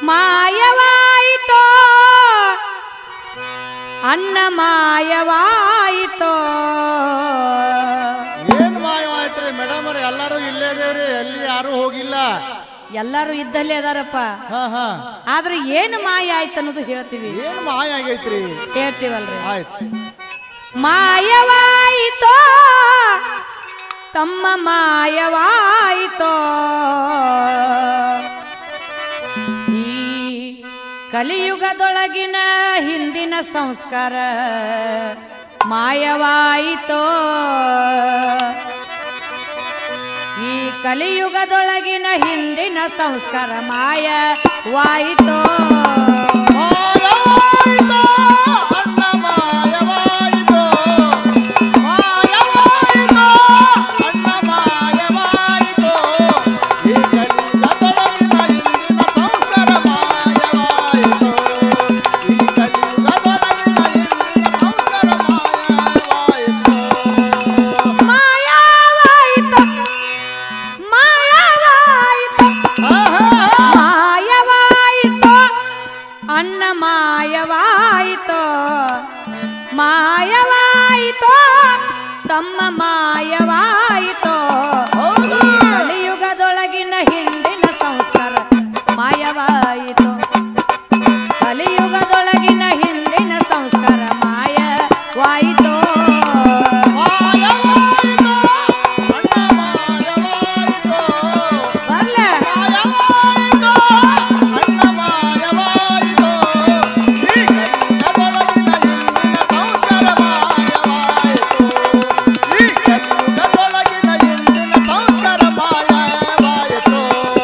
ಮಾಯವಾಯಿತೋ ಅನ್ನ ಮಾಯವಾಯಿತೋ ಏನ್ ಮಾಯವಾಯ್ತ್ರಿ ಮೇಡಮ್ ಅವ್ರೆ ಎಲ್ಲಾರು ಇಲ್ಲೇ ಇದೇವ್ರಿ ಎಲ್ಲಿ ಯಾರು ಹೋಗಿಲ್ಲ ಎಲ್ಲರೂ ಇದ್ದಲ್ಲೇ ಅದಾರಪ್ಪ ಹಾ ಹಾ ಆದ್ರೆ ಏನು ಮಾಯ ಆಯ್ತು ಅನ್ನೋದು ಹೇಳ್ತೀವಿ ಏನ್ ಮಾಯ ಆಗೈತ್ರಿ ಹೇಳ್ತೀವಲ್ರಿ ಆಯ್ತು ಮಾಯವಾಯಿತೋ ತಮ್ಮ ಮಾಯವಾಯಿತೋ ಈ ಕಲಿಯುಗದೊಳಗಿನ ಹಿಂದಿನ ಸಂಸ್ಕಾರ ಮಾಯವಾಯಿತೋ ಈ ಕಲಿಯುಗದೊಳಗಿನ ಹಿಂದಿನ ಸಂಸ್ಕಾರ ಮಾಯವಾಯಿತೋ ಮಾಯವಾಯಿತೋ, ಅಣ್ಣ ಮಾಯವಾಯಿತೋ. ಮಾಯವಾಯಿತೋ, ಅಣ್ಣ ಮಾಯವಾಯಿತೋ. ಈ ಕಲಿಯುಗದೊಳಗಿನ ಹಿಂದಿನ ಸಂಸ್ಕಾರ ಮಾಯವಾಯಿತೋ. ಈ ಕಲಿಯುಗದೊಳಗಿನ ಹಿಂದಿನ ಸಂಸ್ಕಾರ ಮಾಯವಾಯಿತೋ. ಮಾಯವಾಯಿತೋ ಮಾಯವಾಯಿತೋ ಆಹಾ, ಮಾಯವಾಯಿತೋ ಅನ್ನ ಮಾಯವಾಯಿತೋ ಮಾಯವಾಯಿತೋ ತಮ್ಮ ಮಾಯವಾಯಿತೋ ಹೌದು. ಈ ಕಲಿಯುಗದೊಳಗಿನ ಹಿಂದಿನ ಸಂಸ್ಕಾರ ಮಾಯವಾಯಿತೋ ಕಲಿಯುಗದೊಳಗಿನ ಹಿಂದಿನ ಸಂಸ್ಕಾರ ಮಾಯವಾಯಿತೋ ಮಾಯವಾಯಿತೋ, ಅಣ್ಣ ಮಾಯವಾಯಿತೋ. ಬರ್ಲ ಮಾಯವಾಯಿತೋ, ಅಣ್ಣ ಮಾಯವಾಯಿತೋ. ಈ ಕಲಿಯುಗದೊಳಗಿನ ಹಿಂದಿನ ಸಂಸ್ಕಾರ ಮಾಯವಾಯಿತೋ. ಈ ಕಲಿಯುಗದೊಳಗಿನ ಹಿಂದಿನ ಸಂಸ್ಕಾರ ಮಾಯವಾಯಿತೋ.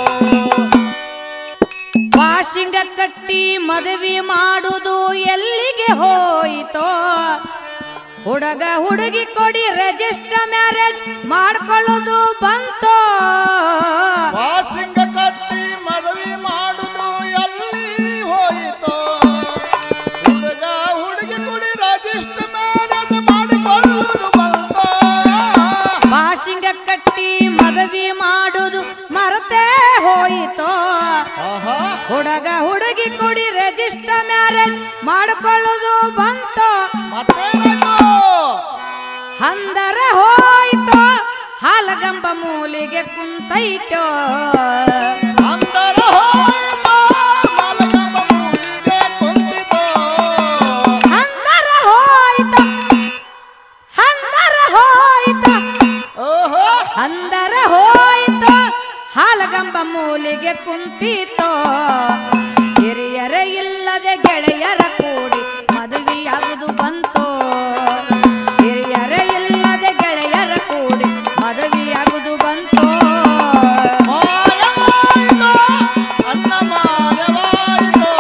ವಾಶಿಂಗ ಕಟ್ಟಿ ಮದುವೆ ಮಾಡುವುದು ಎಲ್ಲಿಗೆ ಹೋಯಿತೋ ಹುಡುಗ ಹುಡುಗಿ ಕೊಡಿ ರಿಜಿಸ್ಟರ್ ಮ್ಯಾರೇಜ್ ಮಾಡ್ಕೊಳ್ಳೋದು ಬಂತೋ ವಾಸಿಂಗ ಕಟ್ಟಿ ಮದುವೆ ಮಾಡುದು ಎಲ್ಲಿ ಹೋಯಿತೋ ಹುಡುಗ ಹುಡುಗಿ ಕುಡಿ ರಿಜಿಸ್ಟರ್ ಮ್ಯಾರೇಜ್ ಮಾಡಿಕೊಳ್ಳುವುದು ಬಂತೋ ವಾಶಿಂಗ ಕಟ್ಟಿ ಮದುವೆ ಮಾಡುವುದು ಮರತೇ ಹೋಯಿತೋ ಆಹಾ ಹುಡುಗ ಹುಡುಗಿ ಕೊಡಿ ರಿಜಿಸ್ಟರ್ ಮ್ಯಾರೇಜ್ ಮಾಡ್ಕೊಳ್ಳೋದು ಬಂತೋ ಮತ್ತೇನಾಯ್ತು ಹಂದರ ಹೋಯ್ತೋ ಹಾಲಗಂಬ ಮೂಲಿಗೆ ಕುಂತೈತೋ ಅಂದರ ಹೋಯಿತೋ ಮಲಗಂಬ ಮೂಲಿಗೆ ಕುಂತಿತೋ ಹಂದರ ಹೋಯ್ತೋ ಹಂದರ ಹೋಯ್ತೋ ಓಹೋ ಹಂದರ ಹೋಯ್ತೋ ಹಾಲಗಂಬ ಮೂಲಿಗೆ ಕುಂತಿತೋ ಹಿರಿಯರ ಇಲ್ಲದೆ ಗೆಳೆಯರ ಕೂಡಿ ಮದುವೆಯಾಗುದು ಬಂತೋ ಹಿರಿಯರ ಇಲ್ಲದೆ ಗೆಳೆಯರ ಕೂಡಿ ಮದುವೆಯಾಗುದು ಬಂತೋ ಮಾಯವಾಯಿತೋ ಅನ್ನ ಮಾಯವಾಯಿತೋ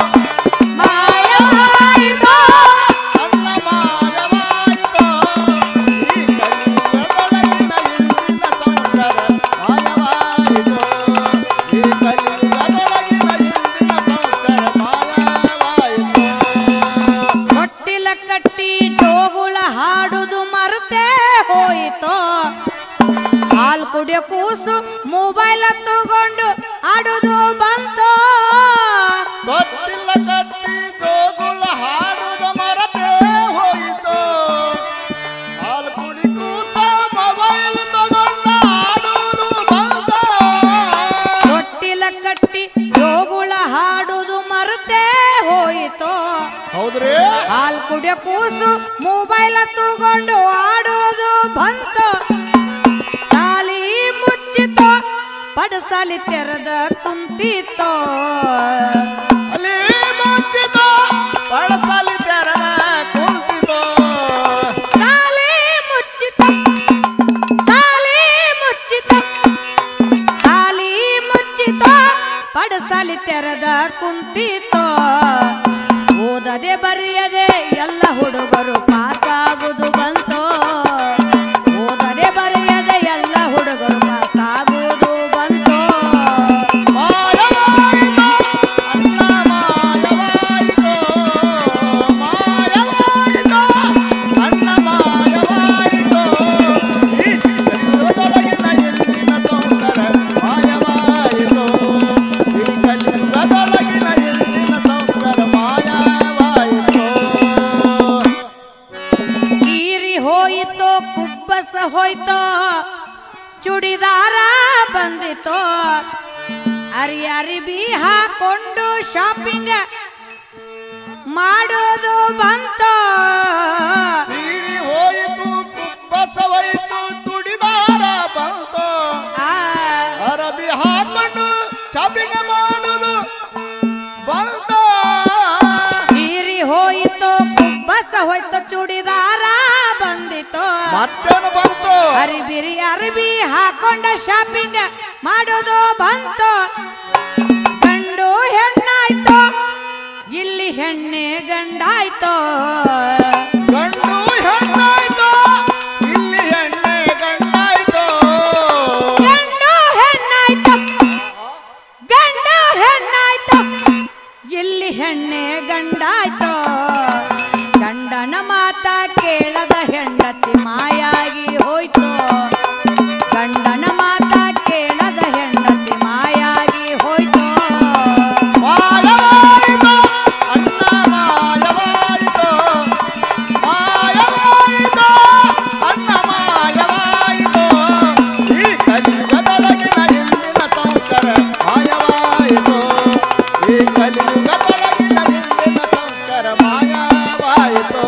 ಮಾಯವಾಯಿತೋ ಅನ್ನ ಮಾಯವಾಯಿತೋ ಈ ಕಲಿಯುಗದೊಳಗಿನ ಹಿಂದಿನ ಸಂಸ್ಕಾರ ಮಾಯವಾಯಿತೋ ಈ ಕಲಿಯುಗದೊಳಗಿನ ಹಿಂದಿನ ಸಂಸ್ಕಾರ ಮಾಯವಾಯಿತೋ ತೊಟ್ಟಿಲ ಕಟ್ಟಿ ಜೋಗುಳ ಹಾಡುದು ಮರ್ತೇ ಹೋಯಿತೋ ಹಾಲು ಕುಡಿಯೋ ಕೂಸು ಮೊಬೈಲ್ ತಗೊಂಡು ಆಡುದು ಬಂತೋ ಗೊತ್ತಿಲ್ಲ ಕತ್ತಿ ಜೋಗುಳ ಹಾಡುದ ಮರತೆ ಹೋಯಿತು ಹಾಲು ಕುಡಿ ಕೂಸ ಮೊಬೈಲ್ ತಗೊಂಡ ಆಡುವುದು ಬಂತ ತೊಟ್ಟಿಲ ಕಟ್ಟಿ ಜೋಗುಳ ಹಾಡುದು ಮರ್ತೇ ಹೋಯಿತೋ ಹೌದ್ರಿ ಹಾಲು ಕುಡಿಯೋ ಕೂಸು ಮೊಬೈಲ್ ತಗೊಂಡು ಆಡೋದು ಬಂತು ಸಾಲಿ ಮುಚ್ಚಿತೋ ಪಡಸಾಲಿ ತೆರೆದ ಕುಂತಿತೋ ಅಲ್ಲಿ ಮುಚ್ಚಿತು ಪಳಸಲಿ ತೆರೆದ ಕುಂತಿತು ಸಾಲಿ ಮುಚ್ಚಿತೋ ಸಾಲಿ ಮುಚ್ಚಿತೋ ಸಾಲಿ ಮುಚ್ಚಿತೋ ಪಡಸಾಲಿ ತೆರೆದ ಕುಂತಿತೋ ಓದದೆ ಬರೆಯದೆ ಎಲ್ಲ ಹುಡುಗರು ಪಾಸಾಗುದು ಬಂತೋ ಓದದೆ ಬರೆಯದೆ ಎಲ್ಲ ಹುಡುಗರು ಪಾಸಾಗುದು ಬಂತೋ ಮಾಯವಾಯಿತು ಅನ್ನ ಮಾಯವಾಯಿತು ಮಾಯವಾಯಿತು ಅನ್ನ ಮಾಯವಾಯಿತು ಈ ಕಲಿಯುಗದೊಳಗಿನ ಹಿಂದಿನ ಸಂಸ್ಕಾರ ಮಾಯವಾಯಿತು ಈ ಕಲಿಯುಗದೊಳಗಿನ ಅರಿ ಅರಿಬಿ ಹಾಕೊಂಡು ಶಾಪಿಂಗ್ ಮಾಡೋದು ಬಂತು ಸೀರಿ ಹೋಯಿತು ಬಸವೈತು ಚುಡಿದಾರ ಬಂತು ಆ, ಅರಬಿ ಹಾಕೊಂಡು ಶಾಪಿಂಗ್ ಮಾಡುದು ಬಂತು ಸೀರಿ ಹೋಯಿತು ಕುಬ್ಬಸ ಹೋಯ್ತು ಚೂಡಿದಾರ ಬಂದಿತ್ತು ಮತ್ತೇನು ಬಂತು ಅರಿಬಿರಿ ಅರಿಬಿ ಹಾಕೊಂಡ ಶಾಪಿಂಗ್ ಮಾಡೋದು ಬಂತು ಗಂಡು ಹೆಣ್ಣಾಯ್ತು ಇಲ್ಲಿ ಹೆಣ್ಣೆ ಗಂಡಾಯ್ತು ಗಂಡು ಹೆಣ್ಣಾಯ್ತು ಇಲ್ಲಿ ಹೆಣ್ಣೆ ಗಂಡಾಯ್ತು ಗಂಡು ಹೆಣ್ಣಾಯ್ತು ಗಂಡು ಹೆಣ್ಣಾಯ್ತು ಇಲ್ಲಿ ಹೆಣ್ಣೆ ಗಂಡಾಯ್ತು ಗಂಡನ ಮಾತ ಕೇಳದ ಹೆಂಡತಿ ಮಾಯಾಗಿ ಹೋಯ್ತು ಗಂಡನ ಮಾತ ಕೇಳದ ಹೆಂಡತಿ ಮಾಯಾಗಿ ಹೋಯ್ತು ಮಾಯವಾಯಿತು ಅಣ್ಣ ಮಾಯವಾಯಿತು ಮಾಯವಾಯಿತು ಅಣ್ಣ ಮಾಯವಾಯಿತು ಈ ಕಲಿಯುಗದೊಳಗಿನ ಇಂದಿನ ಸಂಸ್ಕಾರ ಮಾಯವಾಯಿತು ಈ ಕಲಿಯುಗದೊಳಗಿನ ಇಂದಿನ ಸಂಸ್ಕಾರ ಮಾಯವಾಯಿತು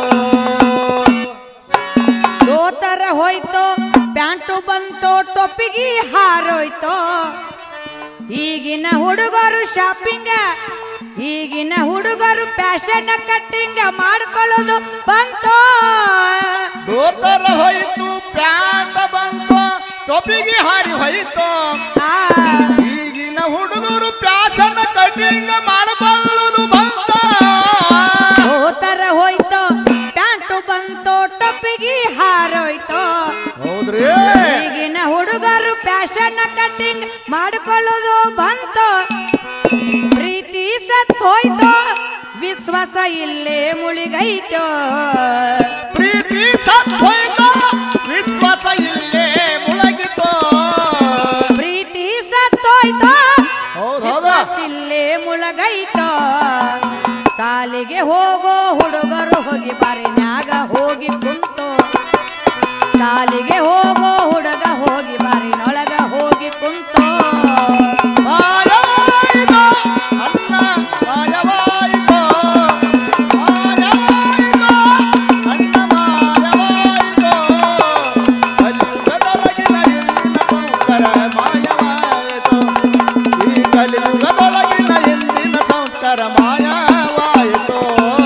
ದೋತರ ಹೋಯ್ತು ಪ್ಯಾಂಟು ಬಂತು ಟೊಪ್ಪಿಗೆ ಹಾರೋಯ್ತು ಈಗಿನ ಹುಡುಗರು ಶಾಪಿಂಗ ಈಗಿನ ಹುಡುಗರು ಫ್ಯಾಷನ್ ಕಟ್ಟಿಂಗ ಮಾಡ್ಕೊಳ್ಳೋದು ಬಂತು ದೋತರ ಹೋಯಿತು ಪ್ಯಾಂಟ್ ಬಂತು ಟೊಪಿಗೆ ಹಾರಿ ಹೋಯಿತು ಆ, ಈಗಿನ ಹುಡುಗರು ಪ್ಯಾಸನ ಕಟಿಂಗ್ ಮಾಡಿಕೊಳ್ಳುವುದು ಬಂತ ದೋತರ ಹೋಯ್ತು ಪ್ಯಾಂಟು ಬಂತು ಟೊಪ್ಪಿಗೆ ಹಾರೋಯ್ತು ಹೌದ್ರಿ ಈಗಿನ ಹುಡುಗರು ಫ್ಯಾಷನ್ ಕಟ್ಟಿಂಗ್ ಮಾಡ್ಕೊಳ್ಳೋದು ಬಂತು ಪ್ರೀತಿ ಸತ್ ಹೋಯ್ತು ವಿಶ್ವಾಸ ಇಲ್ಲೇ ಮುಳುಗೈತು ಪ್ರೀತಿ ಸತ್ ಹೋಯ್ತು ವಿಶ್ವಾಸ ಇಲ್ಲೇ ಮುಳಗಿತು ಪ್ರೀತಿ ಸತ್ ಹೋಯ್ತು ಹೌದ್ ಹೌದಾ ವಿಶ್ವಾಸ ಇಲ್ಲೇ ಮುಳುಗೈತು ಸಾಲಿಗೆ ಹೋಗೋ ಹುಡುಗರು ಹೋಗಿ ಬಾರಿನ್ಯಾಗ ಹೋಗಿ ಕುಂತು ಸಾಲಿಗೆ ಹೋಗೋ ಹುಡುಗ ಹೋಗಿ ಬಾರಿನೊಳಗ ಹೋಗಿ ಕುಂತು ಮಾಯವಾಯಿತು ಅನ್ನ ಮಾಯವಾಯಿತು ಮಾಯವಾಯಿತು ಅನ್ನ ಮಾಯವಾಯಿತು ಕಲಿಯುಗದೊಳಗಿನ ಇಂದಿನ ಸಂಸ್ಕಾರ ಮಾಯವಾಯಿತು ಈ ಕಲಿಯುಗದೊಳಗಿನ ಇಂದಿನ ಸಂಸ್ಕಾರ ಮಾಯವಾಯಿತು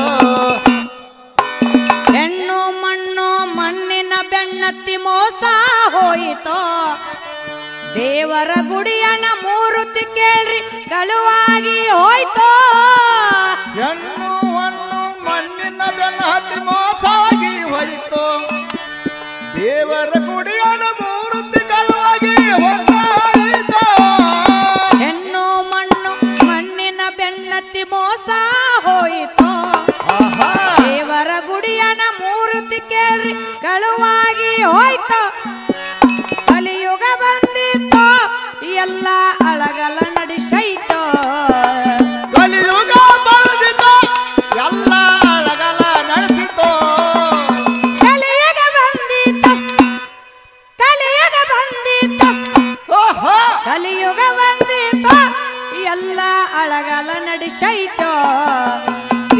ಹೆಣ್ಣು ಮಣ್ಣು ಮಣ್ಣಿನ ಬೆಣ್ಣತ್ತಿ ಮೋಸ ಹೋಯಿತು ದೇವರ ಗುಡಿಯನ ಮೂರುತಿ ಕೇಳ್ರಿ ಗಳುವಾಗಿ ಹೋಯ್ತು ಹೆಣ್ಣು ಹಣ್ಣು ಮಣ್ಣಿನ ಬೆನ್ನ ಹತ್ತಿ ಮೋಸವಾಗಿ ಹೋಯಿತು ದೇವರ ಗುಡಿಯನ ಮೂರ್ತಿಗಳಾಗಿ ಹೊಂದಾಯಿತು ಹೆಣ್ಣು ಮಣ್ಣು ಮಣ್ಣಿನ ಬೆಣ್ಣತ್ತಿ ಮೋಸ ಹೋಯಿತು ಆಹಾ ದೇವರ ಗುಡಿಯನ ಮೂರುತಿ ಕೇಳ್ರಿ ಗಳುವಾಗಿ ಹೋಯ್ತು ಕಲಿಯುಗ ಬಂದಿತ್ತು ಎಲ್ಲ ಅಳಗಲ ನಡೆಸೈತು ಕಲಿಯುಗ ಬಂದಿತು ಎಲ್ಲ ಅಳಗಲ ನಡೆಸಿತು ಕಲಿಯುಗ ಬಂದಿತ್ತು ಕಲಿಯುಗ ಬಂದಿತ್ತು ಆಹಾ ಕಲಿಯುಗ ಬಂದಿತ್ತು ಎಲ್ಲ ಅಳಗಲ ನಡೆಸೈತು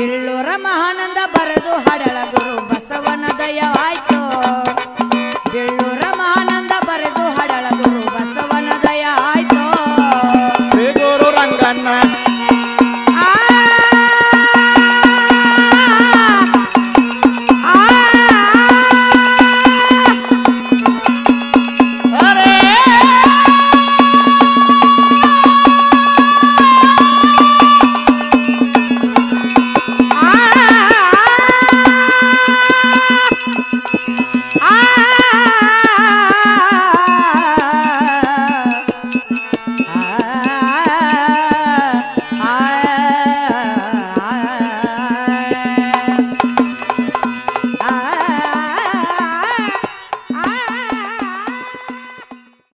ಬಿಳ್ಳೂರ ಮಹಾನಂದ ಬರೆದು ಹಡಳ ಗುರು ಬಸವನ ದಯವಾಯ್ತು ಬಿಳ್ಳು